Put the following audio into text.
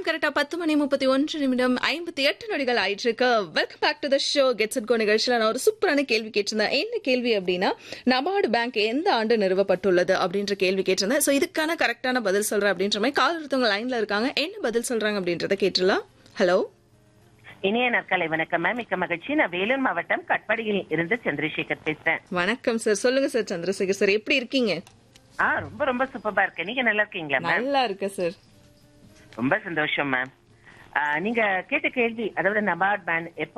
நேரம் கரெக்டா பத்து மணி முப்பத்தி ஒன்று நிமிடம் ஐம்பத்தி எட்டு நொடிகள் ஆயிட்டு இருக்கு welcome back to the show gets it go நிகழ்ச்சியில் நான் ஒரு சூப்பரான கேள்வி கேட்டிருந்தேன் என்ன கேள்வி அப்படின்னா நபார்டு பேங்க் எந்த ஆண்டு நிறுவப்பட்டுள்ளது அப்படின்ற கேள்வி கேட்டிருந்தேன் ஸோ இதுக்கான கரெக்டான பதில் சொல்றேன் அப்படின்ற மாதிரி கால் ஒருத்தவங்க லைன்ல இருக்காங்க என்ன பதில் சொல்றாங்க அப்படின்றத கேட்டுலாம் ஹலோ இணைய நற்கலை வணக்கம் மேம் மிக்க மகிழ்ச்சி நான் வேலூர் மாவட்டம் கட்பாடியில் இருந்து சந்திரசேகர் பேசுறேன் வணக்கம் சார் சொல்லுங்க சார் சந்திரசேகர் சார் எப்படி இருக்கீங்க ஆ ரொம்ப ரொம்ப சூப்பரா இருக்கேன் நீங்க நல்லா இருக்கீங்களா மேம் நல்லா இருக்கு சார் ரொம்ப சந்தோஷம் மேம் நீங்க கேட்ட கேள்வி அதாவது நபார்ட் பேன் எப்போ